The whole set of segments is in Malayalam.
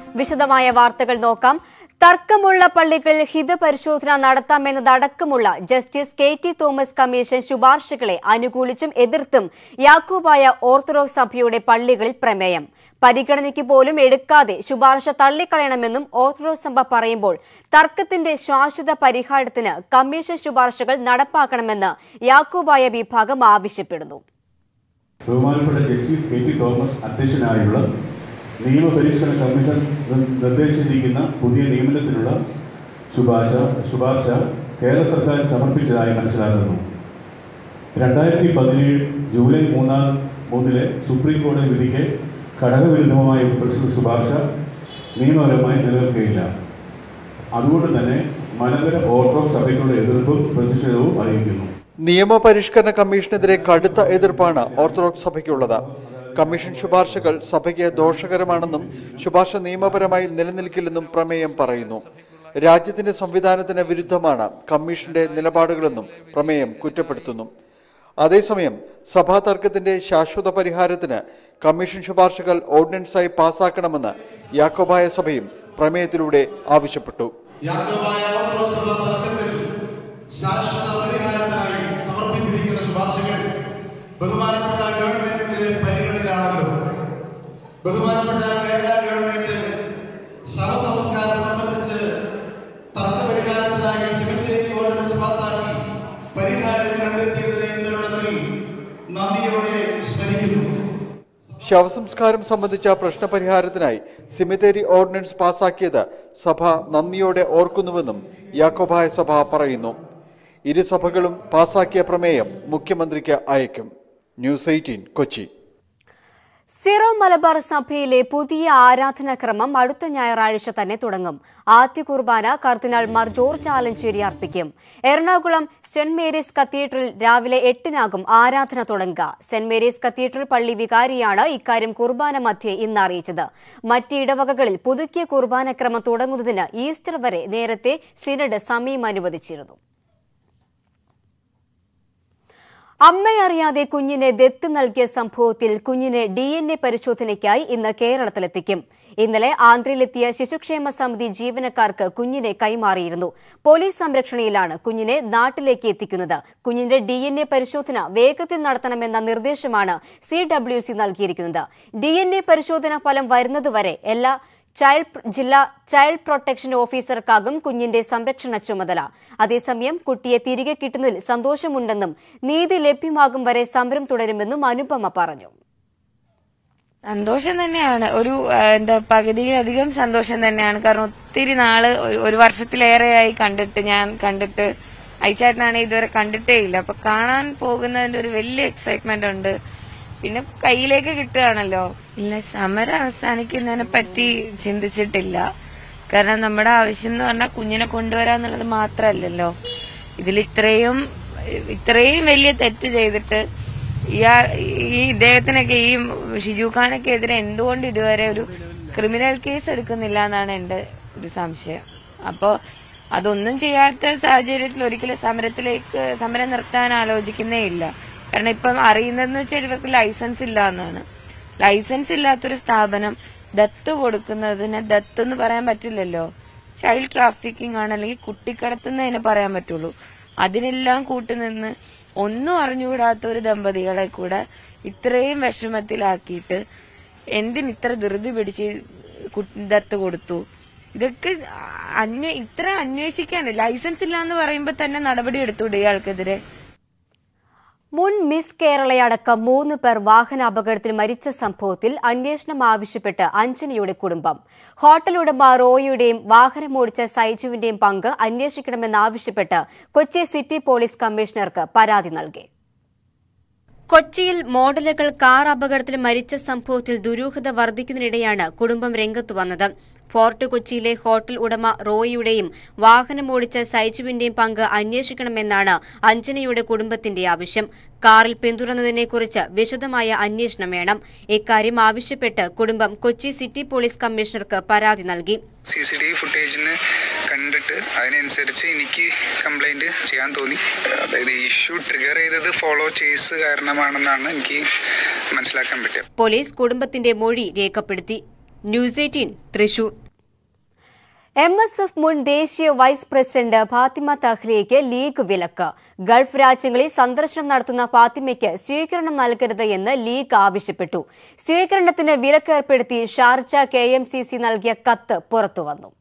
വിശദമായ വാർത്തകൾ നോക്കാം തർക്കമുള്ള പള്ളികളിൽ ഹിതപരിശോധന നടത്താമെന്നതടക്കമുള്ള justice K T Thomas commission ശുപാർശകളെ അനുകൂലിച്ചും എതിർത്തും യാക്കോബായ ഓർത്തഡോക്സ് സഭയുടെ പള്ളികളിൽ പ്രമേയം പരിഗണനയ്ക്ക് പോലും എടുക്കാതെ ശുപാർശ തള്ളിക്കളയണമെന്നും ഓർത്തഡോക്സ് സഭ പറയുമ്പോൾ തർക്കത്തിന്റെ ശാശ്വത പരിഹാരത്തിന് കമ്മീഷൻ ശുപാർശകൾ നടപ്പാക്കണമെന്ന് യാക്കോബായ വിഭാഗം ആവശ്യപ്പെടുന്നു ബഹുമാനപ്പെട്ട ജസ്റ്റിസ് കെ ടി തോമസ് അധ്യക്ഷനായുള്ള നിയമപരിഷ്കരണ കമ്മീഷൻ നി- നിർദ്ദേശിച്ചിരിക്കുന്ന പുതിയ നിയമനത്തിനുള്ള ശുപാർശ ശുപാർശ കേരള സർക്കാർ സമർപ്പിച്ചതായി മനസ്സിലാക്കുന്നു രണ്ടായിരത്തി പതിനേഴ് ജൂലൈ മൂന്നാം മൂന്നിലെ സുപ്രീം കോടതി വിധിക്ക് ഘടകവിരുദ്ധമായ പ്രസ്തുത ശുപാർശ നിയമപരമായി നിലനിൽക്കുകയില്ല അതുകൊണ്ട് തന്നെ മലങ്കര ഓർത്തഡോക്സ് സഭയ്ക്കുള്ള എതിർപ്പും പ്രതിഷേധവും അറിയിക്കുന്നു നിയമപരിഷ്കരണ കമ്മീഷനെതിരെ കടുത്ത എതിർപ്പാണ് ഓർത്തഡോക്സ് സഭയ്ക്കുള്ളത് കമ്മീഷൻ ശുപാർശകൾ സഭയ്ക്ക് ദോഷകരമാണെന്നും ശുപാർശ നിയമപരമായി നിലനിൽക്കില്ലെന്നും പ്രമേയം പറയുന്നു രാജ്യത്തിന്റെ സംവിധാനത്തിന് വിരുദ്ധമാണ് കമ്മീഷന്റെ നിലപാടുകളെന്നും പ്രമേയം കുറ്റപ്പെടുത്തുന്നു അതേസമയം സഭാ തർക്കത്തിന്റെ ശാശ്വത പരിഹാരത്തിന് കമ്മീഷൻ ശുപാർശകൾ ഓർഡിനൻസായി പാസാക്കണമെന്ന് യാക്കോബായ സഭയും പ്രമേയത്തിലൂടെ ആവശ്യപ്പെട്ടു യാക്കോബായ ഓർത്തഡോക്സ് സഭ തർക്കത്തിൽ ശാശ്വത പരിഹാരത്തിനായി സമർപ്പിച്ചിരിക്കുന്ന ശുപാർശകൾ ബഹുമാനപ്പെട്ട ഗവൺമെന്റിന്റെ പരിഗണനയിലാണല്ലോ ബഹുമാനപ്പെട്ട കേരള ഗവൺമെന്റ് ശവസംസ്കാരം സംബന്ധിച്ച് തർക്ക പരിഹാരത്തിനായി സെമിത്തേരി ഓർഡിനൻസ് പാസാക്കി പരിഹാരം കണ്ടെത്തിയതിനെ ഇത്തരുണത്തിൽ നന്ദിയോടെ സ്മരിക്കുന്നു ശവസംസ്കാരം സംബന്ധിച്ച പ്രശ്നപരിഹാരത്തിനായി സിമിത്തേരി ഓർഡിനൻസ് പാസാക്കിയത് സഭ നന്ദിയോടെ ഓർക്കുന്നുവെന്നും യാക്കോബായ സഭ പറയുന്നു ഇരു സഭകളും പാസാക്കിയ പ്രമേയം മുഖ്യമന്ത്രിക്ക് അയക്കും ന്യൂസ് എയ്റ്റീൻ കൊച്ചി സിറോ മലബാർ സഭയിലെ പുതിയ ആരാധനാക്രമം അടുത്ത ഞായറാഴ്ച തന്നെ തുടങ്ങും ആദ്യ കുർബാന കർദിനാൾ മാർ ജോർജ് ആലഞ്ചേരി അർപ്പിക്കും എറണാകുളം സെന്റ് മേരീസ് കത്തീഡ്രൽ രാവിലെ എട്ടിനാകും ആരാധന തുടങ്ങുക സെന്റ് മേരീസ് കത്തീഡ്രൽ പള്ളി വികാരിയാണ് ഇക്കാര്യം കുർബാന മധ്യേ ഇന്ന് അറിയിച്ചത് മറ്റ് ഇടവകകളിൽ പുതുക്കിയ കുർബാനക്രമം തുടങ്ങുന്നതിന് ഈസ്റ്റർ വരെ നേരത്തെ സിനഡ് സമയം അനുവദിച്ചിരുന്നു അമ്മയറിയാതെ കുഞ്ഞിനെ ദത്ത് നൽകിയ സംഭവത്തിൽ കുഞ്ഞിനെ ഡി എൻ എ പരിശോധനയ്ക്കായി ഇന്ന് കേരളത്തിലെത്തിക്കും ഇന്നലെ ആന്ധ്രയിലെത്തിയ ശിശുക്ഷേമ സമിതി ജീവനക്കാർക്ക് കുഞ്ഞിനെ കൈമാറിയിരുന്നു പോലീസ് സംരക്ഷണയിലാണ് കുഞ്ഞിനെ നാട്ടിലേക്ക് എത്തിക്കുന്നത് കുഞ്ഞിന്റെ ഡി എൻ എ പരിശോധന വേഗത്തിൽ നടത്തണമെന്ന നിർദ്ദേശമാണ് സി ഡബ്ല്യു സി നൽകിയിരിക്കുന്നത് ഡി എൻ എ പരിശോധന ഫലം വരുന്നതുവരെ എല്ലാ ചൈൽഡ് ജില്ലാ ചൈൽഡ് പ്രൊട്ടക്ഷൻ ഓഫീസർക്കാകും കുഞ്ഞിന്റെ സംരക്ഷണ ചുമതല അതേസമയം കുട്ടിയെ തിരികെ കിട്ടുന്നതിൽ സന്തോഷമുണ്ടെന്നും നീതി ലഭ്യമാകും വരെ സമരം തുടരുമെന്നും അനുപമ പറഞ്ഞു സന്തോഷം തന്നെയാണ് ഒരു ആ, എന്താ പകുതിയിലധികം സന്തോഷം തന്നെയാണ് കാരണം ഒത്തിരി നാള് ഒരു- ഒരു വർഷത്തിലേറെയായി കണ്ടിട്ട് ഞാൻ കണ്ടിട്ട് അയച്ചേട്ടനാണെങ്കിൽ ഇതുവരെ കണ്ടിട്ടേ ഇല്ല അപ്പൊ കാണാൻ പോകുന്നതിന്റെ ഒരു വലിയ എക്സൈറ്റ്മെന്റ് ഉണ്ട് പിന്നെ കയ്യിലേക്ക് കിട്ടുകയാണല്ലോ ഇല്ല സമരം അവസാനിക്കുന്നതിനെ പറ്റി ചിന്തിച്ചിട്ടില്ല കാരണം നമ്മുടെ ആവശ്യം എന്ന് പറഞ്ഞാൽ കുഞ്ഞിനെ കൊണ്ടുവരാന്നുള്ളത് മാത്രമല്ലല്ലോ ഇതിൽ ഇത്രയും ഇത്രയും വലിയ തെറ്റ് ചെയ്തിട്ട് ഇയാ ഈ ഇദ്ദേഹത്തിനൊക്കെ ഈ ഷിജു ഖാനൊക്കെ എതിരെ എന്തുകൊണ്ട് ഇതുവരെ ഒരു ക്രിമിനൽ കേസ് എടുക്കുന്നില്ല എന്നാണ് എന്റെ ഒരു സംശയം അപ്പോ അതൊന്നും ചെയ്യാത്ത സാഹചര്യത്തിൽ ഒരിക്കലും സമരത്തിലേക്ക് സമരം നിർത്താൻ ആലോചിക്കുന്നേ ഇല്ല കാരണം ഇപ്പം അറിയുന്നതെന്ന് വെച്ചാൽ ഇവർക്ക് ലൈസൻസ് ഇല്ല എന്നാണ് ലൈസൻസ് ഇല്ലാത്തൊരു സ്ഥാപനം ദത്ത് കൊടുക്കുന്നതിന് ദത്ത് എന്ന് പറയാൻ പറ്റില്ലല്ലോ ചൈൽഡ് ട്രാഫിക്കിംഗ് ആണ് അല്ലെങ്കിൽ കുട്ടിക്കടത്തുന്നതിന് പറയാൻ പറ്റുള്ളൂ അതിനെല്ലാം കൂട്ടുനിന്ന് ഒന്നും അറിഞ്ഞുകൂടാത്ത ഒരു ദമ്പതികളെ കൂടെ ഇത്രയും വിഷമത്തിലാക്കിയിട്ട് എന്തിന് ഇത്ര ധൃതി പിടിച്ച് കുട്ടി ദത്ത് കൊടുത്തു ഇതൊക്കെ അന്വേ ഇത്ര അന്വേഷിക്കാൻ ലൈസൻസ് ഇല്ല എന്ന് പറയുമ്പോ തന്നെ നടപടി എടുത്തൂടെ ഇയാൾക്കെതിരെ മുൻ മിസ് കേരളയടക്കം മൂന്ന് പേർ വാഹനാപകടത്തിൽ മരിച്ച സംഭവത്തിൽ അന്വേഷണം ആവശ്യപ്പെട്ട് അഞ്ജനയുടെ കുടുംബം ഹോട്ടൽ ഉടമ റോയിയുടെയും വാഹനമോടിച്ച സൈജുവിന്റെയും പങ്ക് അന്വേഷിക്കണമെന്നാവശ്യപ്പെട്ട് കൊച്ചി സിറ്റി പോലീസ് കമ്മീഷണർക്ക് പരാതി നൽകി കൊച്ചിയിൽ മോഡലുകൾ കാർ അപകടത്തിൽ മരിച്ച സംഭവത്തിൽ ദുരൂഹത വർദ്ധിക്കുന്നതിനിടെയാണ് കുടുംബം രംഗത്തു വന്നത് ഫോർട്ട് കൊച്ചിയിലെ ഹോട്ടൽ ഉടമ റോയിയുടെയും വാഹനമോടിച്ച സൈജുവിന്റെയും പങ്ക് അന്വേഷിക്കണമെന്നാണ് അഞ്ജനയുടെ കുടുംബത്തിന്റെ ആവശ്യം കാറിൽ പിന്തുടർന്നതിനെക്കുറിച്ച് വിശദമായ അന്വേഷണം വേണം ഇക്കാര്യം ആവശ്യപ്പെട്ട് കുടുംബം കൊച്ചി സിറ്റി പോലീസ് കമ്മീഷണർക്ക് പരാതി നൽകി സി സി ടി വി ഫുട്ടേജിന് കണ്ടിട്ട് അതിനനുസരിച്ച് എനിക്ക് കംപ്ലൈൻറ്റ് ചെയ്യാൻ തോന്നി അതായത് ഇഷ്യൂ ട്രിഗർ ചെയ്തത് ഫോളോ ചെയ്സ് കാരണമാണെന്നാണ് എനിക്ക് മനസ്സിലാക്കാൻ പറ്റുക പോലീസ് കുടുംബത്തിന്റെ മൊഴി രേഖപ്പെടുത്തി news eighteen Thrissur M S F മുൻ ദേശീയ വൈസ് പ്രസിഡന്റ് ഫാത്തിമ തഹ്ലിയയ്ക്ക് ലീഗ് വിലക്ക് ഗൾഫ് രാജ്യങ്ങളിൽ സന്ദർശനം നടത്തുന്ന ഫാത്തിമയ്ക്ക് സ്വീകരണം നൽകരുത് എന്ന് ലീഗ് ആവശ്യപ്പെട്ടു സ്വീകരണത്തിന് വിലക്ക് ഏർപ്പെടുത്തി Sharjah K M C C നൽകിയ കത്ത് പുറത്തുവന്നു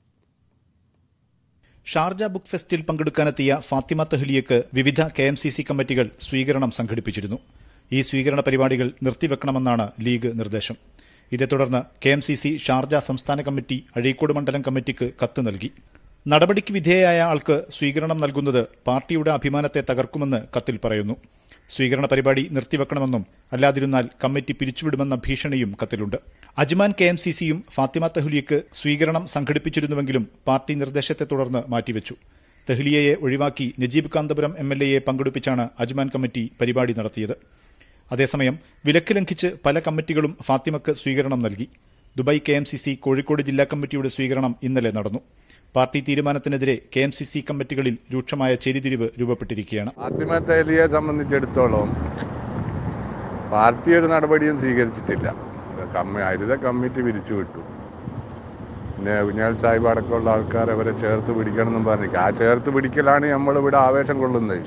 ഷാർജ ബുക്ക് ഫെസ്റ്റിൽ പങ്കെടുക്കാനെത്തിയ ഫാത്തിമ തഹ്ലിയക്ക് വിവിധ കെ എം സി സി കമ്മിറ്റികൾ സ്വീകരണം സംഘടിപ്പിച്ചിരുന്നു ഈ സ്വീകരണ പരിപാടികൾ നിർത്തിവെക്കണമെന്നാണ് ലീഗ് നിർദ്ദേശം ഇതേ തുടർന്ന് K M C C Sharjah സംസ്ഥാന കമ്മിറ്റി അഴീക്കോട് മണ്ഡലം കമ്മിറ്റിക്ക് കത്ത് നൽകി നടപടിക്ക് വിധേയയായ ആൾക്ക് സ്വീകരണം നൽകുന്നത് പാർട്ടിയുടെ അഭിമാനത്തെ തകർക്കുമെന്ന് കത്തിൽ പറയുന്നു സ്വീകരണ പരിപാടി നിർത്തിവെക്കണമെന്നും അല്ലാതിരുന്നാൽ കമ്മിറ്റി പിരിച്ചുവിടുമെന്ന ഭീഷണിയും കത്തിലുണ്ട് അജ്മാൻ കെ എം സി സിയും ഫാത്തിമ തെഹ്ലിയക്ക് സ്വീകരണം സംഘടിപ്പിച്ചിരുന്നുവെങ്കിലും പാർട്ടി നിർദ്ദേശത്തെ തുടർന്ന് മാറ്റിവെച്ചു തെഹ്ലിയയെ ഒഴിവാക്കി നജീബ് കാന്തപുരം എം എൽ എയെ പങ്കെടുപ്പിച്ചാണ് അജ്മാൻ കമ്മിറ്റി പരിപാടി നടത്തിയത് അതേസമയം വിലക്ക് ലംഘിച്ച് പല കമ്മിറ്റികളും ഫാത്തിമക്ക് സ്വീകരണം നൽകി Dubai K M C C Kozhikode ജില്ലാ കമ്മിറ്റിയുടെ സ്വീകരണം ഇന്നലെ നടന്നു പാർട്ടി തീരുമാനത്തിനെതിരെ കെ എം സി സി കമ്മിറ്റികളിൽ രൂക്ഷമായ ചേരിതിരിവ് രൂപപ്പെട്ടിരിക്കുകയാണ് ഫാത്തിമ തേലിയെ സംബന്ധിച്ചിടത്തോളം പാർട്ടി ഒരു നടപടിയും സ്വീകരിച്ചിട്ടില്ല കമ്മി ഹരിത കമ്മിറ്റി പിരിച്ചു വിട്ടു പിന്നെ കുഞ്ഞാൽ സാഹിബ് അടക്കമുള്ള ആൾക്കാർ അവരെ ചേർത്ത് പിടിക്കണം എന്നും പറഞ്ഞു ആ ചേർത്ത് പിടിക്കലാണ് നമ്മളിവിടെ ആവേശം കൊള്ളുന്നത്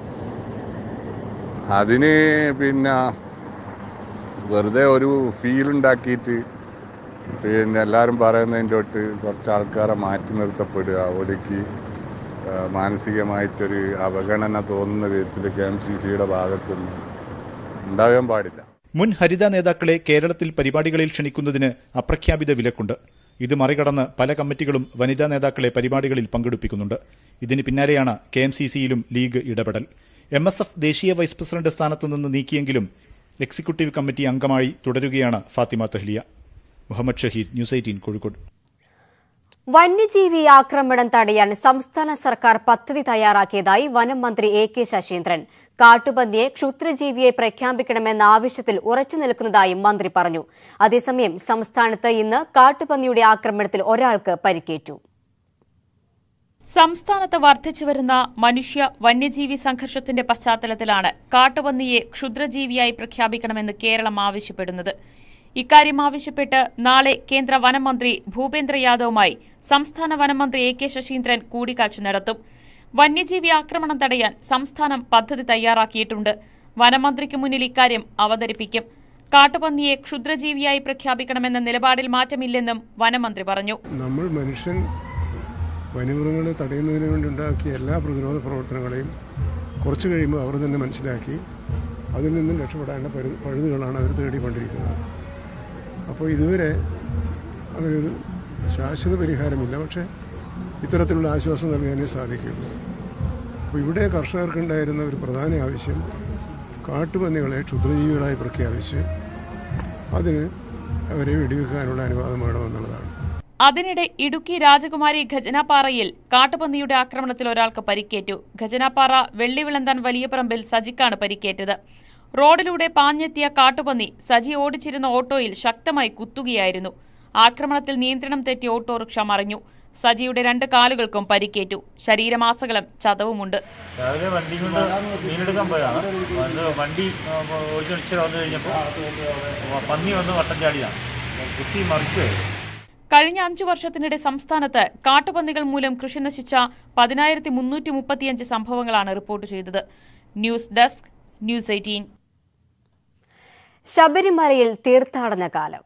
അതിന് പിന്നെ വെറുതെ ഒരു ഫീൽ ഉണ്ടാക്കിയിട്ട് പിന്നെ എല്ലാവരും പറയുന്നതിൻ്റെ തൊട്ട് കുറച്ച് ആൾക്കാരെ മാറ്റി നിർത്തപ്പെടുക ഒടുക്കി ആ, മാനസികമായിട്ടൊരു അവഗണന തോന്നുന്ന വിധത്തിൽ കെ എം സി സിയുടെ ഭാഗത്തുനിന്ന് ഉണ്ടാകാൻ പാടില്ല മുൻ ഹരിത നേതാക്കളെ കേരളത്തിൽ പരിപാടികളിൽ ക്ഷണിക്കുന്നതിന് അപ്രഖ്യാപിത വിലക്കുണ്ട് ഇത് മറികടന്ന് പല കമ്മിറ്റികളും വനിതാ നേതാക്കളെ പരിപാടികളിൽ പങ്കെടുപ്പിക്കുന്നുണ്ട് ഇതിന് പിന്നാലെയാണ് കെ എം സി സിയിലും ലീഗ് ഇടപെടൽ എം എസ് എഫ് ദേശീയ വൈസ് പ്രസിഡന്റ് സ്ഥാനത്ത് നിന്ന് നീക്കിയെങ്കിലും എക്സിക്യൂട്ടീവ് കമ്മിറ്റി അംഗമായി തുടരുകയാണ് ഫാത്തിമ തെഹ്ലിയ മുഹമ്മദ് ഷഹീദ് ന്യൂസ് എയ്റ്റീൻ കോഴിക്കോട് വന്യജീവി ആക്രമണം തടയാൻ സംസ്ഥാന സർക്കാർ പദ്ധതി തയ്യാറാക്കിയതായി വനം മന്ത്രി എ കെ ശശീന്ദ്രൻ കാട്ടുപന്നിയെ ക്ഷുദ്രജീവിയെ പ്രഖ്യാപിക്കണമെന്ന ആവശ്യത്തിൽ ഉറച്ചു നിൽക്കുന്നതായും മന്ത്രി പറഞ്ഞു അതേസമയം സംസ്ഥാനത്ത് ഇന്ന് കാട്ടുപന്നിയുടെ ആക്രമണത്തിൽ ഒരാൾക്ക് പരിക്കേറ്റു സംസ്ഥാനത്ത് വർദ്ധിച്ചുവരുന്ന മനുഷ്യ വന്യജീവി സംഘർഷത്തിന്റെ പശ്ചാത്തലത്തിലാണ് കാട്ടുപന്നിയെ ക്ഷുദ്രജീവിയായി പ്രഖ്യാപിക്കണമെന്ന് കേരളം ആവശ്യപ്പെടുന്നത് ഇക്കാര്യം ആവശ്യപ്പെട്ട് നാളെ കേന്ദ്ര വനം മന്ത്രി ഭൂപേന്ദ്ര യാദവുമായി സംസ്ഥാന വനം മന്ത്രി എ കെ ശശീന്ദ്രൻ കൂടിക്കാഴ്ച നടത്തും വന്യജീവി ആക്രമണം തടയാൻ സംസ്ഥാനം പദ്ധതി തയ്യാറാക്കിയിട്ടുണ്ട് വനമന്ത്രിക്ക് മുന്നിൽ ഇക്കാര്യം അവതരിപ്പിക്കും കാട്ടുപന്നിയെ ക്ഷുദ്രജീവിയായി പ്രഖ്യാപിക്കണമെന്ന നിലപാടിൽ മാറ്റമില്ലെന്നും വനമന്ത്രി പറഞ്ഞു നമ്മൾ മനുഷ്യൻ വന്യമൃഗങ്ങളെ തടയുന്നതിന് വേണ്ടി ഉണ്ടാക്കിയ എല്ലാ പ്രതിരോധ പ്രവർത്തനങ്ങളെയും കുറച്ച് കഴിയുമ്പോൾ അവർ തന്നെ മനസ്സിലാക്കി അതിൽ നിന്നും രക്ഷപ്പെടാനുള്ള പരു പഴുതുകളാണ് അവർ തേടിക്കൊണ്ടിരിക്കുന്നത് അപ്പോൾ ഇതുവരെ അങ്ങനൊരു ശാശ്വത പരിഹാരമില്ല പക്ഷേ ഇത്തരത്തിലുള്ള ആശ്വാസം നൽകാനേ സാധിക്കുള്ളൂ അപ്പോൾ ഇവിടെ കർഷകർക്കുണ്ടായിരുന്ന ഒരു പ്രധാന ആവശ്യം കാട്ടുപന്നികളെ ക്ഷുദ്രജീവികളായി പ്രഖ്യാപിച്ച് അതിന് അവരെ വെടിവെക്കാനുള്ള അനുവാദം വേണമെന്നുള്ളതാണ് അതിനിടെ ഇടുക്കി രാജകുമാരി ഖജനാപ്പാറയിൽ കാട്ടുപന്നിയുടെ ആക്രമണത്തിൽ ഒരാൾക്ക് പരിക്കേറ്റു ഖജനാപ്പാറ വെള്ളിവിളന്താൻ വലിയപറമ്പിൽ സജിക്കാണ് പരിക്കേറ്റത് റോഡിലൂടെ പാഞ്ഞെത്തിയ കാട്ടുപന്നി സജി ഓടിച്ചിരുന്ന ഓട്ടോയിൽ ശക്തമായി കുത്തുകയായിരുന്നു ആക്രമണത്തിൽ നിയന്ത്രണം തെറ്റിയ ഓട്ടോറിക്ഷ മറിഞ്ഞു സജിയുടെ രണ്ട് കാലുകൾക്കും പരിക്കേറ്റു ശരീരമാസകലം ചതവുമുണ്ട് രാവിലെ വണ്ടി കൊണ്ട് മീനെടുക്കാൻ പോയതാണ് അത് വണ്ടി ഓടിച്ചൊളിച്ച് വന്നു കഴിഞ്ഞപ്പോൾ പന്നി വന്ന് വട്ടം ചാടിയാണ് കുത്തി മറിച്ചു കഴിഞ്ഞ അഞ്ചു വർഷത്തിനിടെ സംസ്ഥാനത്ത് കാട്ടുപന്നികൾ മൂലം കൃഷി നശിച്ച പതിനായിരത്തി മുന്നൂറ്റി മുപ്പത്തിയഞ്ച് സംഭവങ്ങളാണ് റിപ്പോർട്ട് ചെയ്തത് ന്യൂസ് ഡെസ്ക് ന്യൂസ് എയ്റ്റീൻ ശബരിമലയിൽ തീർത്ഥാടന കാലം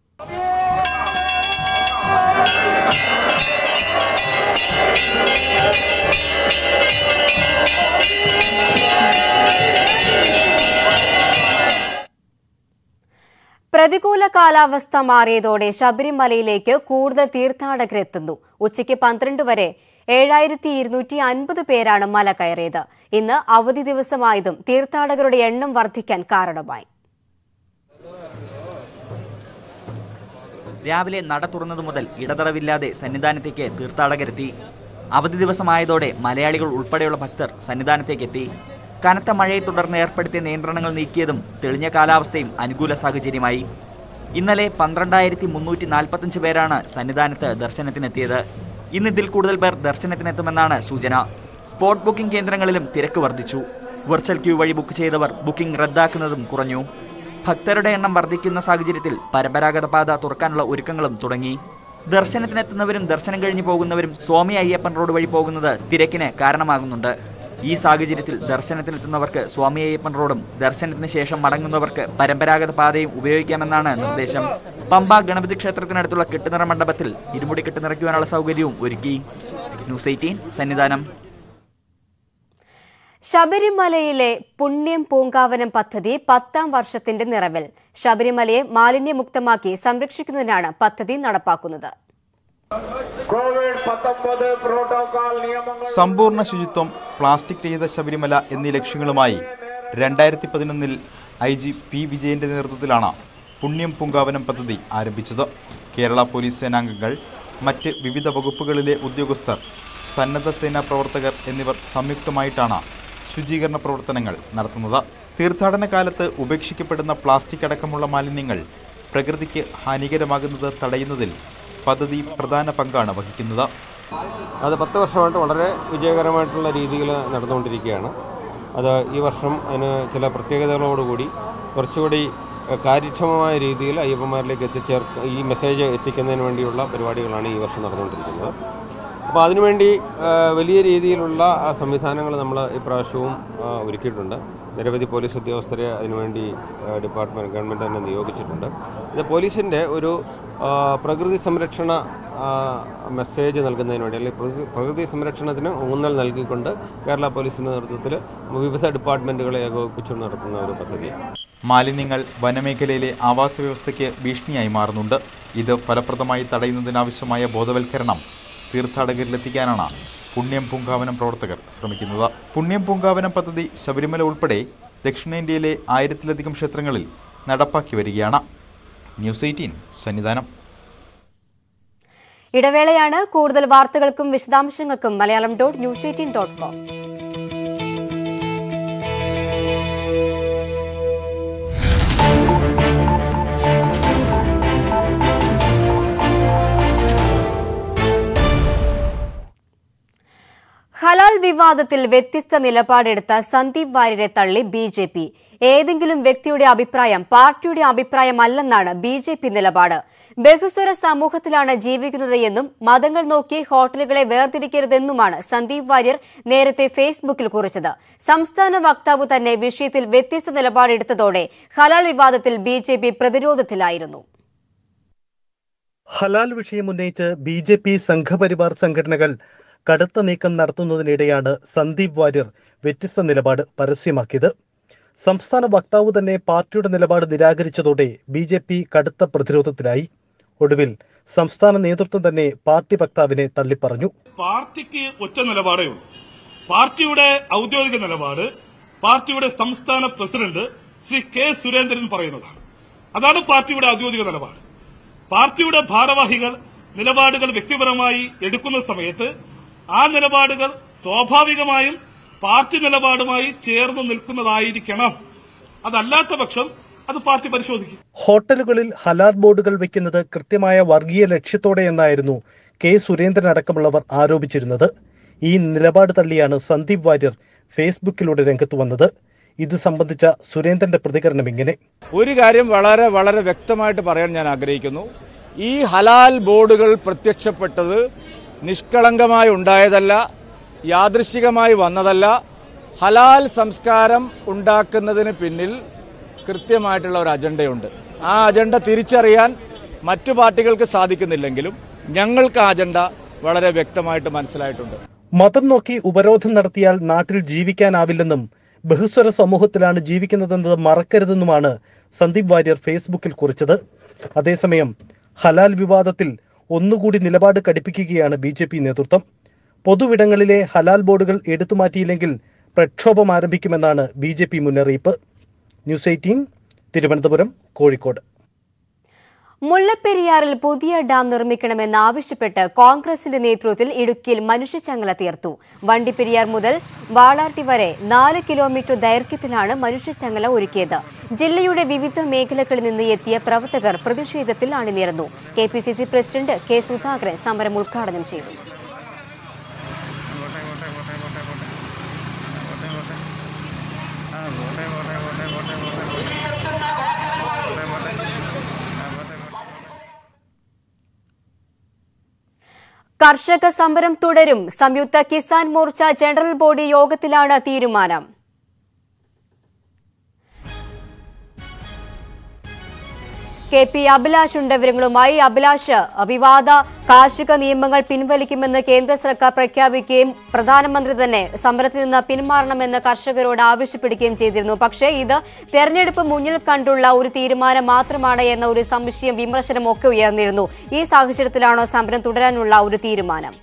പ്രതികൂല കാലാവസ്ഥ മാറിയതോടെ ശബരിമലയിലേക്ക് കൂടുതൽ തീർത്ഥാടകരെത്തുന്നു ഉച്ചയ്ക്ക് പന്ത്രണ്ട് വരെ ഏഴായിരത്തി ഇരുന്നൂറ്റി അൻപത് പേരാണ് മല കയറിയത് ഇന്ന് അവധി ദിവസമായതും തീർത്ഥാടകരുടെ എണ്ണം വർദ്ധിക്കാൻ കാരണമായി രാവിലെ നട തുറന്നതു മുതൽ ഇടതടവില്ലാതെ സന്നിധാനത്തേക്ക് തീർത്ഥാടകരെത്തി അവധി ദിവസമായതോടെ മലയാളികൾ ഉൾപ്പെടെയുള്ള ഭക്തർ സന്നിധാനത്തേക്കെത്തി കനത്ത മഴയെ തുടർന്ന് ഏർപ്പെടുത്തിയ നിയന്ത്രണങ്ങൾ നീക്കിയതും തെളിഞ്ഞ കാലാവസ്ഥയും അനുകൂല സാഹചര്യമായി ഇന്നലെ പന്ത്രണ്ടായിരത്തി മുന്നൂറ്റി നാൽപ്പത്തഞ്ച് പേരാണ് സന്നിധാനത്ത് ദർശനത്തിനെത്തിയത് ഇന്ന് ഇതിൽ കൂടുതൽ പേർ ദർശനത്തിനെത്തുമെന്നാണ് സൂചന സ്പോട്ട് ബുക്കിംഗ് കേന്ദ്രങ്ങളിലും തിരക്ക് വർദ്ധിച്ചു വെർച്വൽ ക്യൂ വഴി ബുക്ക് ചെയ്തവർ ബുക്കിംഗ് റദ്ദാക്കുന്നതും കുറഞ്ഞു ഭക്തരുടെ എണ്ണം വർദ്ധിക്കുന്ന സാഹചര്യത്തിൽ പരമ്പരാഗത പാത തുറക്കാനുള്ള ഒരുക്കങ്ങളും തുടങ്ങി ദർശനത്തിനെത്തുന്നവരും ദർശനം കഴിഞ്ഞു പോകുന്നവരും സ്വാമി അയ്യപ്പൻ റോഡ് വഴി പോകുന്നത് തിരക്കിന് കാരണമാകുന്നുണ്ട് ഈ സാഹചര്യത്തിൽ ദർശനത്തിനെത്തുന്നവർക്ക് സ്വാമി അയ്യപ്പൻ റോഡും ദർശനത്തിന് ശേഷം മടങ്ങുന്നവർക്ക് പരമ്പരാഗത പാതയും ഉപയോഗിക്കാമെന്നാണ് നിർദ്ദേശം പമ്പ ഗണപതി ക്ഷേത്രത്തിനടുത്തുള്ള കെട്ടുനിറ മണ്ഡപത്തിൽ ഇരുമുടി കെട്ട് നിറയ്ക്കുവാനുള്ള സൗകര്യവും ഒരുക്കി ന്യൂസ് എയ്റ്റീൻ സന്നിധാനം ശബരിമലയിലെ പുണ്യം പൂങ്കാവനം പദ്ധതി പത്താം വർഷത്തിന്റെ നിറവിൽ ശബരിമലയെ മാലിന്യമുക്തമാക്കി സംരക്ഷിക്കുന്നതിനാണ് പദ്ധതി നടപ്പാക്കുന്നത് സമ്പൂർണ്ണ ശുചിത്വം പ്ലാസ്റ്റിക് രഹിത ശബരിമല എന്നീ ലക്ഷ്യങ്ങളുമായി രണ്ടായിരത്തി പതിനൊന്നിൽ ഐ ജി പി വിജയന്റെ നേതൃത്വത്തിലാണ് പുണ്യം പൂങ്കാവനം പദ്ധതി ആരംഭിച്ചത് കേരള പോലീസ് സേനാംഗങ്ങൾ മറ്റ് വിവിധ വകുപ്പുകളിലെ ഉദ്യോഗസ്ഥർ സന്നദ്ധ സേനാ പ്രവർത്തകർ എന്നിവർ സംയുക്തമായിട്ടാണ് ശുചീകരണ പ്രവർത്തനങ്ങൾ നടത്തുന്നത് തീർത്ഥാടന കാലത്ത് ഉപേക്ഷിക്കപ്പെടുന്ന പ്ലാസ്റ്റിക് അടക്കമുള്ള മാലിന്യങ്ങൾ പ്രകൃതിക്ക് ഹാനികരമാകുന്നത് തടയുന്നതിൽ പദ്ധതി പ്രധാന പങ്കാണ് വഹിക്കുന്നത് അത് പത്ത് വർഷമായിട്ട് വളരെ വിജയകരമായിട്ടുള്ള രീതിയിൽ നടന്നുകൊണ്ടിരിക്കുകയാണ് അത് ഈ വർഷം അതിന് ചില പ്രത്യേകതകളോടുകൂടി കുറച്ചുകൂടി എഹ്, കാര്യക്ഷമമായ രീതിയിൽ അയ്യപ്പന്മാരിലേക്ക് എത്തിച്ചേർക്ക് ഈ മെസ്സേജ് എത്തിക്കുന്നതിന് വേണ്ടിയുള്ള പരിപാടികളാണ് ഈ വർഷം നടന്നുകൊണ്ടിരിക്കുന്നത് അപ്പോൾ അതിനുവേണ്ടി ഏഹ്, വലിയ രീതിയിലുള്ള ആ സംവിധാനങ്ങൾ നമ്മൾ ഇപ്രാവശ്യവും ആ, ഒരുക്കിയിട്ടുണ്ട് നിരവധി പോലീസ് ഉദ്യോഗസ്ഥരെ അതിനുവേണ്ടി ഏഹ്, ഡിപ്പാർട്ട്മെൻറ്റ് ഗവൺമെൻറ് തന്നെ നിയോഗിച്ചിട്ടുണ്ട് ഇത് പോലീസിൻ്റെ ഒരു ആ, പ്രകൃതി സംരക്ഷണ ആ, മെസ്സേജ് നൽകുന്നതിന് വേണ്ടി അല്ലെങ്കിൽ പ്രകൃതി- പ്രകൃതി സംരക്ഷണത്തിന് ഊന്നൽ നൽകിക്കൊണ്ട് കേരള പോലീസിൻ്റെ നേതൃത്വത്തിൽ വിവിധ ഡിപ്പാർട്ട്മെൻറ്റുകളെ ഏകോപിപ്പിച്ചുകൊണ്ട് നടത്തുന്ന ഒരു പദ്ധതിയാണ് മാലിന്യങ്ങൾ വനമേഖലയിലെ ആവാസ വ്യവസ്ഥയ്ക്ക് ഭീഷണിയായി മാറുന്നുണ്ട് ഇത് ഫലപ്രദമായി തടയുന്നതിനാവശ്യമായ ബോധവൽക്കരണം തീർത്ഥാടകരിലെത്തിക്കാനാണ് പുണ്യം പൂങ്കാവനം പ്രവർത്തകർ ശ്രമിക്കുന്നത് പുണ്യം പൂങ്കാവനം പദ്ധതി ശബരിമല ഉൾപ്പെടെ ദക്ഷിണേന്ത്യയിലെ ആയിരത്തിലധികം ക്ഷേത്രങ്ങളിൽ നടപ്പാക്കി വരികയാണ് ന്യൂസ് എയ്റ്റീൻ സന്നിധാനം ഇടവേളയാണ് കൂടുതൽ വാർത്തകൾക്കും വിശദാംശങ്ങൾക്കും Malayalam dot news eighteen dot com ഹലാൽ വിവാദത്തിൽ വ്യത്യസ്ത നിലപാടെടുത്ത സന്ദീപ് വാര്യരെ തള്ളി ബി ജെ പി ഏതെങ്കിലും വ്യക്തിയുടെ അഭിപ്രായം പാർട്ടിയുടെ അഭിപ്രായമല്ലെന്നാണ് ബി ജെ പി നിലപാട് ബഹുസ്വര സമൂഹത്തിലാണ് ജീവിക്കുന്നത് എന്നും മതങ്ങൾ നോക്കി ഹോട്ടലുകളെ വേർതിരിക്കരുതെന്നുമാണ് സന്ദീപ് വാര്യർ നേരത്തെ ഫേസ്ബുക്കിൽ കുറിച്ചത് സംസ്ഥാന വക്താവ് തന്നെ വിഷയത്തിൽ വ്യത്യസ്ത നിലപാടെടുത്തതോടെ ഹലാൽ വിവാദത്തിൽ ബി ജെ പി പ്രതിരോധത്തിലായിരുന്നു ഹലാൽ വിഷയം ഉന്നയിച്ച് ബി ജെ പി സംഘപരിവാർ സംഘടനകൾ കടുത്ത നീക്കം നടത്തുന്നതിനിടെയാണ് സന്ദീപ് വാര്യർ വ്യത്യസ്ത നിലപാട് പരസ്യമാക്കിയത് സംസ്ഥാന വക്താവ് തന്നെ പാർട്ടിയുടെ നിലപാട് നിരാകരിച്ചതോടെ ബി ജെ പി കടുത്ത പ്രതിരോധത്തിലായി ഒടുവിൽ സംസ്ഥാന നേതൃത്വം തന്നെ പാർട്ടി വക്താവിനെ തള്ളിപ്പറഞ്ഞു പാർട്ടിക്ക് ഒറ്റ നിലപാടേ ഉള്ളൂ പാർട്ടിയുടെ ഔദ്യോഗിക നിലപാട് പാർട്ടിയുടെ സംസ്ഥാന പ്രസിഡന്റ് ശ്രീ കെ സുരേന്ദ്രൻ പറയുന്നതാണ് അതാണ് പാർട്ടിയുടെ ഔദ്യോഗിക നിലപാട് പാർട്ടിയുടെ ഭാരവാഹികൾ നിലപാടുകൾ വ്യക്തിപരമായി എടുക്കുന്ന സമയത്ത് ആ നിലപാടുകൾ സ്വാഭാവികമായും പാർട്ടി നിലപാടുമായി ചേർന്ന് നിൽക്കുന്നതായിരിക്കണം അതല്ലാത്ത പക്ഷം അത് പാർട്ടി പരിശോധിക്കും ഹോട്ടലുകളിൽ ഹലാൽ ബോർഡുകൾ വെക്കുന്നത് കൃത്യമായ വർഗീയ ലക്ഷ്യത്തോടെയെന്നായിരുന്നു കെ സുരേന്ദ്രൻ അടക്കമുള്ളവർ ആരോപിച്ചിരുന്നത് ഈ നിലപാട് തള്ളിയാണ് സന്ദീപ് വാര്യർ ഫേസ്ബുക്കിലൂടെ രംഗത്ത് വന്നത് ഇത് സംബന്ധിച്ച സുരേന്ദ്രന്റെ പ്രതികരണം ഇങ്ങനെ ഒരു കാര്യം വളരെ വളരെ വ്യക്തമായിട്ട് പറയാൻ ഞാൻ ആഗ്രഹിക്കുന്നു ഈ ഹലാൽ ബോർഡുകൾ പ്രത്യക്ഷപ്പെട്ടത് നിഷ്കളങ്കമായി ഉണ്ടായതല്ല യാദൃശികമായി വന്നതല്ല ഹലാൽ സംസ്കാരം ഉണ്ടാക്കുന്നതിന് പിന്നിൽ കൃത്യമായിട്ടുള്ള ഒരു അജണ്ടയുണ്ട് ആ അജണ്ട തിരിച്ചറിയാൻ മറ്റു പാർട്ടികൾക്ക് സാധിക്കുന്നില്ലെങ്കിലും ഞങ്ങൾക്ക് ആ അജണ്ട വളരെ വ്യക്തമായിട്ട് മനസ്സിലായിട്ടുണ്ട് മതം നോക്കി ഉപരോധം നടത്തിയാൽ നാട്ടിൽ ജീവിക്കാനാവില്ലെന്നും ബഹുസ്വര സമൂഹത്തിലാണ് ജീവിക്കുന്നതെന്നത് മറക്കരുതെന്നുമാണ് സന്ദീപ് വാര്യർ ഫേസ്ബുക്കിൽ കുറിച്ചത് അതേസമയം ഹലാൽ വിവാദത്തിൽ ഒന്നുകൂടി നിലപാട് കടുപ്പിക്കുകയാണ് ബി ജെ പി നേതൃത്വം പൊതുവിടങ്ങളിലെ ഹലാൽ ബോർഡുകൾ എടുത്തുമാറ്റിയില്ലെങ്കിൽ പ്രക്ഷോഭം ആരംഭിക്കുമെന്നാണ് ബി ജെ പി മുന്നറിയിപ്പ് ന്യൂസ് എയ്റ്റീൻ തിരുവനന്തപുരം കോഴിക്കോട് മുല്ലപ്പെരിയാറിൽ പുതിയ ഡാം നിർമ്മിക്കണമെന്നാവശ്യപ്പെട്ട് കോൺഗ്രസിന്റെ നേതൃത്വത്തിൽ ഇടുക്കിയിൽ മനുഷ്യച്ചങ്ങല തീർത്തു വണ്ടിപ്പെരിയാർ മുതൽ വാളാട്ടി വരെ നാല് കിലോമീറ്റർ ദൈർഘ്യത്തിലാണ് മനുഷ്യച്ചങ്ങല ഒരുക്കിയത് ജില്ലയുടെ വിവിധ മേഖലകളിൽ നിന്ന് എത്തിയ പ്രവർത്തകർ പ്രതിഷേധത്തിൽ അണിനിരന്നു K P C C president K Sudhakaran സമരം ഉദ്ഘാടനം ചെയ്തു കർഷക സമരം തുടരും സംയുക്ത കിസാൻ മോർച്ച ജനറൽ ബോഡി യോഗത്തിലാണ് തീരുമാനം കെ പി അഭിലാഷ് ഉണ്ട് വിവരങ്ങളുമായി അഭിലാഷ് വിവാദ കാർഷിക നിയമങ്ങൾ പിൻവലിക്കുമെന്ന് കേന്ദ്ര സർക്കാർ പ്രഖ്യാപിക്കുകയും പ്രധാനമന്ത്രി തന്നെ സമരത്തിൽ നിന്ന് പിന്മാറണമെന്ന് കർഷകരോട് ആവശ്യപ്പെടുകയും ചെയ്തിരുന്നു പക്ഷേ ഇത് തെരഞ്ഞെടുപ്പ് മുന്നിൽ കണ്ടുള്ള ഒരു തീരുമാനം മാത്രമാണ് എന്ന ഒരു സംശയം വിമർശനം ഒക്കെ ഉയർന്നിരുന്നു ഈ സാഹചര്യത്തിലാണോ സമരം തുടരാനുള്ള ഒരു തീരുമാനം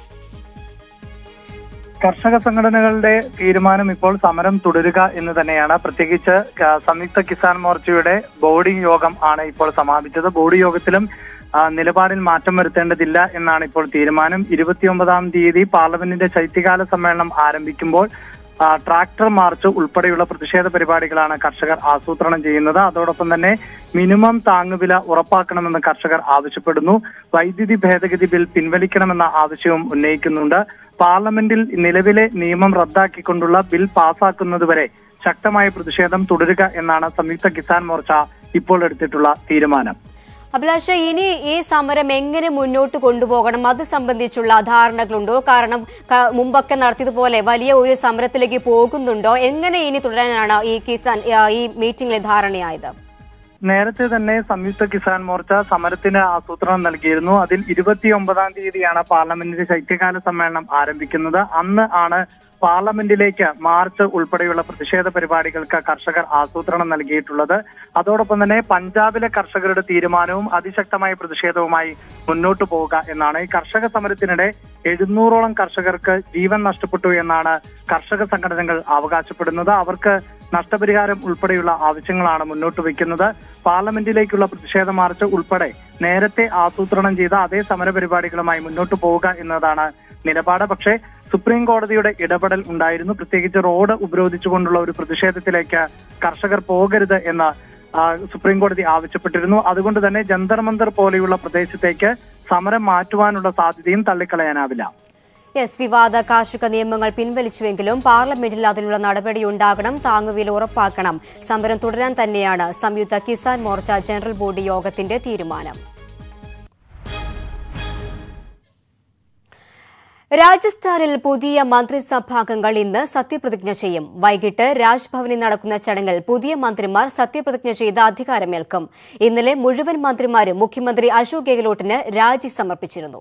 കർഷക സംഘടനകളുടെ തീരുമാനം ഇപ്പോൾ സമരം തുടരുക എന്ന് തന്നെയാണ് പ്രത്യേകിച്ച് ക- സംയുക്ത കിസാൻ മോർച്ചയുടെ ബോർഡിംഗ് യോഗം ആണ് ഇപ്പോൾ സമാപിച്ചത് ബോർഡ് യോഗത്തിലും ആ, നിലപാടിൽ മാറ്റം വരുത്തേണ്ടതില്ല എന്നാണ് ഇപ്പോൾ തീരുമാനം ഇരുപത്തിയൊമ്പതാം തീയതി പാർലമെന്റിന്റെ ശൈത്യകാല സമ്മേളനം ആരംഭിക്കുമ്പോൾ ആ, ട്രാക്ടർ മാർച്ച് ഉൾപ്പെടെയുള്ള പ്രതിഷേധ പരിപാടികളാണ് കർഷകർ ആസൂത്രണം ചെയ്യുന്നത് അതോടൊപ്പം തന്നെ മിനിമം താങ്ങുവില ഉറപ്പാക്കണമെന്ന് കർഷകർ ആവശ്യപ്പെടുന്നു വൈദ്യുതി ഭേദഗതി ബിൽ പിൻവലിക്കണമെന്ന ആവശ്യവും ഉന്നയിക്കുന്നുണ്ട് പാർലമെന്റിൽ നിലവിലെ നിയമം റദ്ദാക്കിക്കൊണ്ടുള്ള ബിൽ പാസാക്കുന്നതുവരെ ശക്തമായ പ്രതിഷേധം തുടരുക എന്നാണ് സംയുക്ത കിസാൻ മോർച്ച ഇപ്പോൾ എടുത്തിട്ടുള്ള തീരുമാനം അഭിലാഷ് ഇനി ഈ സമരം എങ്ങനെ മുന്നോട്ട് കൊണ്ടുപോകണം അത് സംബന്ധിച്ചുള്ള ധാരണകളുണ്ടോ കാരണം ക- മുമ്പൊക്കെ നടത്തിയതുപോലെ വലിയ ഒരു സമരത്തിലേക്ക് പോകുന്നുണ്ടോ എങ്ങനെ ഇനി തുടരാനാണ് ഈ കിസാൻ ആ, ഈ മീറ്റിംഗിൽ ധാരണയായത് നേരത്തെ തന്നെ സംയുക്ത കിസാൻ മോർച്ച സമരത്തിന് ആസൂത്രണം നൽകിയിരുന്നു അതിൽ ഇരുപത്തിയൊമ്പതാം തീയതിയാണ് പാർലമെന്റിന്റെ ശൈത്യകാല സമ്മേളനം ആരംഭിക്കുന്നത് അന്ന് ആണ് പാർലമെന്റിലേക്ക് മാർച്ച് ഉൾപ്പെടെയുള്ള പ്രതിഷേധ പരിപാടികൾക്ക് കർഷകർ ആസൂത്രണം നൽകിയിട്ടുള്ളത് അതോടൊപ്പം തന്നെ പഞ്ചാബിലെ കർഷകരുടെ തീരുമാനവും അതിശക്തമായ പ്രതിഷേധവുമായി മുന്നോട്ട് പോവുക എന്നാണ് ഈ കർഷക സമരത്തിനിടെ എഴുന്നൂറോളം കർഷകർക്ക് ജീവൻ നഷ്ടപ്പെട്ടു എന്നാണ് കർഷക സംഘടനകൾ അവകാശപ്പെടുന്നത് അവർക്ക് നഷ്ടപരിഹാരം ഉൾപ്പെടെയുള്ള ആവശ്യങ്ങളാണ് മുന്നോട്ട് വയ്ക്കുന്നത് പാർലമെന്റിലേക്കുള്ള പ്രതിഷേധ മാർച്ച് ഉൾപ്പെടെ നേരത്തെ ആസൂത്രണം ചെയ്ത അതേ സമരപരിപാടികളുമായി മുന്നോട്ട് പോവുക എന്നതാണ് നിലപാട് പക്ഷേ സുപ്രീം കോടതിയുടെ ഇടപെടൽ ഉണ്ടായിരുന്നു പ്രത്യേകിച്ച് റോഡ് ഉപരോധിച്ചുകൊണ്ടുള്ള ഒരു പ്രതിഷേധത്തിലേക്ക് കർഷകർ പോകരുത് എന്ന് ആ, സുപ്രീം കോടതി ആവശ്യപ്പെട്ടിരുന്നു അതുകൊണ്ട് തന്നെ ജന്തർ മന്ദർ പോലെയുള്ള പ്രദേശത്തേക്ക് സമരം മാറ്റുവാനുള്ള സാധ്യതയും തള്ളിക്കളയാനാവില്ല യെസ് വിവാദ കാർഷിക നിയമങ്ങൾ പിൻവലിച്ചുവെങ്കിലും പാർലമെന്റിൽ അതിനുള്ള നടപടിയുണ്ടാകണം താങ്ങുവില ഉറപ്പാക്കണം സമരം തുടരാൻ തന്നെയാണ് സംയുക്ത കിസാൻ മോർച്ച ജനറൽ ബോഡി യോഗത്തിന്റെ തീരുമാനം രാജസ്ഥാനിൽ പുതിയ മന്ത്രിസഭാംഗങ്ങൾ ഇന്ന് സത്യപ്രതിജ്ഞ ചെയ്യും വൈകിട്ട് രാജ്ഭവനിൽ നടക്കുന്ന ചടങ്ങിൽ പുതിയ മന്ത്രിമാർ സത്യപ്രതിജ്ഞ ചെയ്ത് അധികാരമേൽക്കും ഇന്നലെ മുഴുവൻ മന്ത്രിമാരും മുഖ്യമന്ത്രി അശോക് ഗെഹ്ലോട്ടിന് രാജി സമർപ്പിച്ചിരുന്നു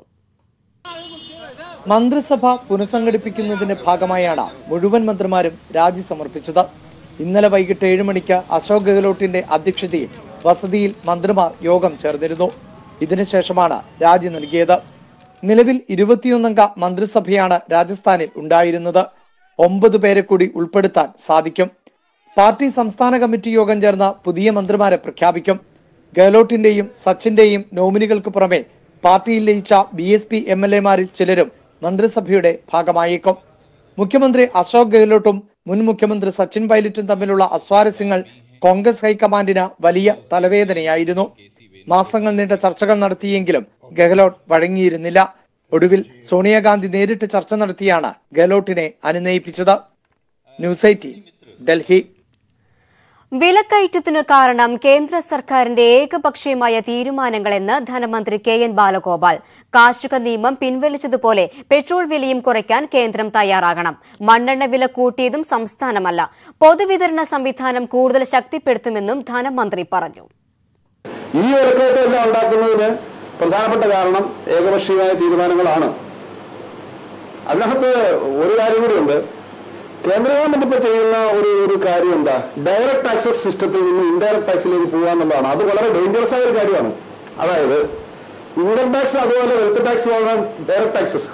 മന്ത്രിസഭ പുനഃസംഘടിപ്പിക്കുന്നതിന്റെ ഭാഗമായാണ് മുഴുവൻ മന്ത്രിമാരും രാജി സമർപ്പിച്ചത് ഇന്നലെ വൈകിട്ട് ഏഴ് മണിക്ക് അശോക് ഗെഹ്ലോട്ടിന്റെ അധ്യക്ഷതയിൽ വസതിയിൽ മന്ത്രിമാർ യോഗം ചേർന്നിരുന്നു ഇതിനുശേഷമാണ് രാജി നൽകിയത് നിലവിൽ ഇരുപത്തിയൊന്നംഗ മന്ത്രിസഭയാണ് രാജസ്ഥാനിൽ ഉണ്ടായിരുന്നത് ഒമ്പത് പേരെ കൂടി ഉൾപ്പെടുത്താൻ സാധിക്കും പാർട്ടി സംസ്ഥാന കമ്മിറ്റി യോഗം ചേർന്ന പുതിയ മന്ത്രിമാരെ പ്രഖ്യാപിക്കും ഗെഹ്ലോട്ടിന്റെയും സച്ചിന്റെയും നോമിനികൾക്ക് പുറമെ പാർട്ടിയിൽ ലയിച്ച B S P M L എമാരിൽ ചിലരും മന്ത്രിസഭയുടെ ഭാഗമായേക്കും മുഖ്യമന്ത്രി അശോക് ഗെഹ്ലോട്ടും മുൻ മുഖ്യമന്ത്രി സച്ചിൻ പൈലറ്റും തമ്മിലുള്ള അസ്വാരസ്യങ്ങൾ കോൺഗ്രസ് ഹൈക്കമാൻഡിന് വലിയ തലവേദനയായിരുന്നു മാസങ്ങൾ നീണ്ട ചർച്ചകൾ നടത്തിയെങ്കിലും ഗെഹ്ലോട്ട് വഴങ്ങിയിരുന്നില്ല ഒടുവിൽ സോണിയാഗാന്ധി നേരിട്ട് ചർച്ച നടത്തിയാണ് ഗെഹ്ലോട്ടിനെ അനുനയിപ്പിച്ചത് ന്യൂസ് എയ്റ്റീൻ ഡൽഹി വിലക്കയറ്റത്തിനു കാരണം കേന്ദ്ര സർക്കാരിന്റെ ഏകപക്ഷീയമായ തീരുമാനങ്ങളെന്ന് ധനമന്ത്രി കെ എൻ ബാലഗോപാൽ കാർഷിക നിയമം പിൻവലിച്ചതുപോലെ പെട്രോൾ വിലയും കുറയ്ക്കാൻ കേന്ദ്രം തയ്യാറാകണം മണ്ണെണ്ണ വില കൂട്ടിയതും സംസ്ഥാനമല്ല പൊതുവിതരണ സംവിധാനം കൂടുതൽ ശക്തിപ്പെടുത്തുമെന്നും ധനമന്ത്രി പറഞ്ഞു ഈ വിലക്കയറ്റം എല്ലാം ഉണ്ടാക്കുന്നതിന് പ്രധാനപ്പെട്ട കാരണം ഏകപക്ഷീയമായ തീരുമാനങ്ങളാണ് അതിനകത്ത് ഒരു കാര്യം കൂടിയുണ്ട് കേന്ദ്ര ഗവൺമെന്റ് ഇപ്പൊ ചെയ്യുന്ന ഒരു ഒരു കാര്യം എന്താ ഡയറക്ട് ടാക്സസ് സിസ്റ്റത്തിൽ നിന്ന് ഇൻഡയറക്ട് ടാക്സിലേക്ക് പോകുക എന്നുള്ളതാണ് അത് വളരെ ഡേഞ്ചറസ് ആയ ഒരു കാര്യമാണ് അതായത് ഇൻകം ടാക്സ് അതുപോലെ വെൽത്ത് ടാക്സ് പോലുള്ള ഡയറക്ട് ടാക്സസ്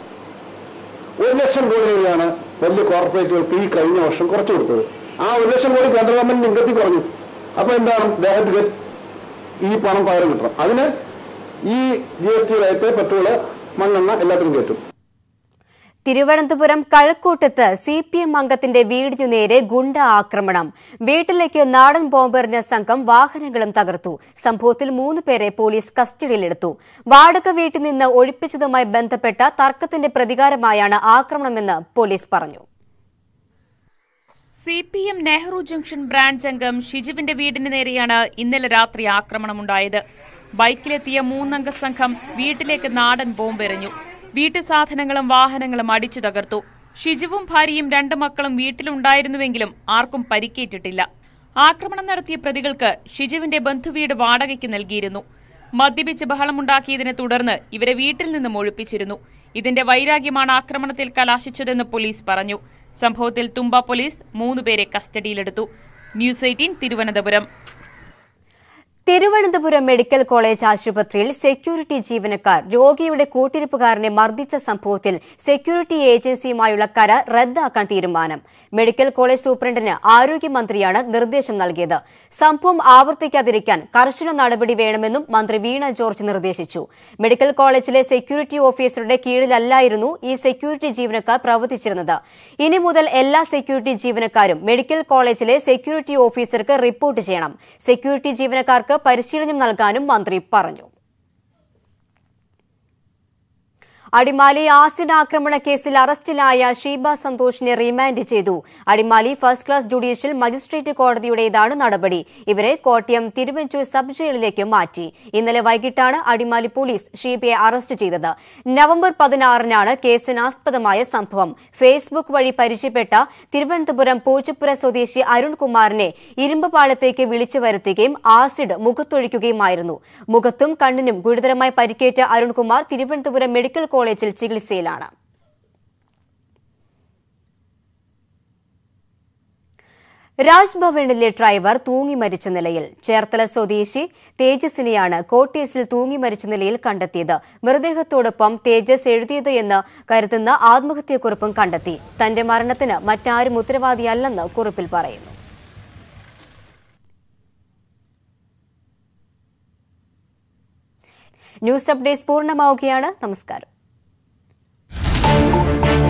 ഒരു ലക്ഷം കോടി രൂപയാണ് വലിയ കോർപ്പറേറ്റുകൾക്ക് ഈ കഴിഞ്ഞ വർഷം കുറച്ചു കൊടുത്തത് ആ ഒരു ലക്ഷം കോടി കേന്ദ്ര ഗവൺമെന്റ് ഇൻകത്തി കുറഞ്ഞു അപ്പൊ എന്താണ് they have to get ഈ പണം പകരം കിട്ടണം അതിന് ഈ G S T rate petrol മണ്ണെണ്ണ എല്ലാത്തിനും കയറ്റും തിരുവനന്തപുരം കഴക്കൂട്ടത്ത് സി പി എം അംഗത്തിന്റെ വീടിനു നേരെ ഗുണ്ട ആക്രമണം വീട്ടിലേക്ക് നാടൻ ബോംബെറിഞ്ഞ സംഘം വാഹനങ്ങളും തകർത്തു സംഭവത്തിൽ മൂന്ന് പേരെ പോലീസ് കസ്റ്റഡിയിലെടുത്തു വാടക വീട്ടിൽ നിന്ന് ഒഴിപ്പിച്ചതുമായി ബന്ധപ്പെട്ട തർക്കത്തിന്റെ പ്രതികാരമായാണ് ആക്രമണമെന്ന് പോലീസ് പറഞ്ഞു C P M Nehru junction branch അംഗം ഷിജുവിന്റെ വീടിന് നേരെയാണ് ഇന്നലെ രാത്രി ആക്രമണമുണ്ടായത് ബൈക്കിലെത്തിയ മൂന്നംഗ സംഘം വീട്ടിലേക്ക് നാടൻ ബോംബെറിഞ്ഞു വീട്ടു സാധനങ്ങളും വാഹനങ്ങളും അടിച്ചു തകർത്തു ഷിജുവും ഭാര്യയും രണ്ട് മക്കളും വീട്ടിലുണ്ടായിരുന്നുവെങ്കിലും ആർക്കും പരിക്കേറ്റിട്ടില്ല ആക്രമണം നടത്തിയ പ്രതികൾക്ക് ഷിജുവിന്റെ ബന്ധുവീട് വാടകയ്ക്ക് നൽകിയിരുന്നു മദ്യപിച്ച് ബഹളമുണ്ടാക്കിയതിനെ തുടർന്ന് ഇവരെ വീട്ടിൽ നിന്നും ഒഴിപ്പിച്ചിരുന്നു ഇതിന്റെ വൈരാഗ്യമാണ് ആക്രമണത്തിൽ കലാശിച്ചതെന്ന് പോലീസ് പറഞ്ഞു സംഭവത്തിൽ തുമ്പ പോലീസ് മൂന്നുപേരെ കസ്റ്റഡിയിലെടുത്തു news eighteen Thiruvananthapuram Thiruvananthapuram medical college ആശുപത്രിയിൽ സെക്യൂരിറ്റി ജീവനക്കാർ രോഗിയുടെ കൂട്ടിരിപ്പുകാരനെ മർദ്ദിച്ച സംഭവത്തിൽ സെക്യൂരിറ്റി ഏജൻസിയുമായുള്ള കരാർ റദ്ദാക്കാൻ തീരുമാനം മെഡിക്കൽ കോളേജ് സൂപ്രണ്ടിന് ആരോഗ്യമന്ത്രിയാണ് നിർദ്ദേശം നൽകിയത് സംഭവം ആവർത്തിക്കാതിരിക്കാൻ കർശന നടപടി വേണമെന്നും മന്ത്രി വീണ ജോർജ് നിർദ്ദേശിച്ചു മെഡിക്കൽ കോളേജിലെ സെക്യൂരിറ്റി ഓഫീസറുടെ കീഴിലല്ലായിരുന്നു ഈ സെക്യൂരിറ്റി ജീവനക്കാർ പ്രവർത്തിച്ചിരുന്നത് ഇനി മുതൽ എല്ലാ സെക്യൂരിറ്റി ജീവനക്കാരും മെഡിക്കൽ കോളേജിലെ സെക്യൂരിറ്റി ഓഫീസർക്ക് റിപ്പോർട്ട് ചെയ്യണം സെക്യൂരിറ്റി ജീവനക്കാർക്ക് പരിശീലനം നൽകാനും മന്ത്രി പറഞ്ഞു അടിമാലി ആസിഡ് ആക്രമണ കേസിൽ അറസ്റ്റിലായ ഷീബ സന്തോഷിനെ റിമാൻഡ് ചെയ്തു Adimali first class judicial magistrate കോടതിയുടേതാണ് നടപടി ഇവരെ കോട്ടയം തിരുവഞ്ചൂർ സബ് ജയിലിലേക്ക് മാറ്റി ഇന്നലെ വൈകിട്ടാണ് അടിമാലി പോലീസ് ഷീബയെ അറസ്റ്റ് ചെയ്തത് നവംബർ പതിനാറിനാണ് കേസിനാസ്പദമായ സംഭവം ഫേസ്ബുക്ക് വഴി പരിചയപ്പെട്ട തിരുവനന്തപുരം പൂച്ചപ്പുര സ്വദേശി അരുൺകുമാറിനെ ഇരുമ്പുപാളത്തേക്ക് വിളിച്ചു വരുത്തുകയും ആസിഡ് മുഖത്തൊഴിക്കുകയുമായിരുന്നു മുഖത്തും കണ്ണിനും ഗുരുതരമായി പരിക്കേറ്റ അരുൺകുമാർ തിരുവനന്തപുരം മെഡിക്കൽ കോളേജിൽ ചികിത്സയിലാണ് രാജ്ഭവനിലെ ഡ്രൈവർ തൂങ്ങി മരിച്ച നിലയിൽ ചേർത്തല സ്വദേശി തേജസിനെയാണ് കോട്ടേസിൽ തൂങ്ങി മരിച്ച നിലയിൽ കണ്ടെത്തിയത് മൃതദേഹത്തോടൊപ്പം തേജസ് എഴുതിയത് എന്ന് കരുതുന്ന ആത്മഹത്യക്കുറിപ്പും കണ്ടെത്തി തന്റെ മരണത്തിന് മറ്റാരും ഉത്തരവാദിയല്ലെന്ന് കുറിപ്പിൽ പറയുന്നു ന്യൂസ് അപ്ഡേറ്റ്സ് പൂർണ്ണമാവുകയാണ് നമസ്കാരം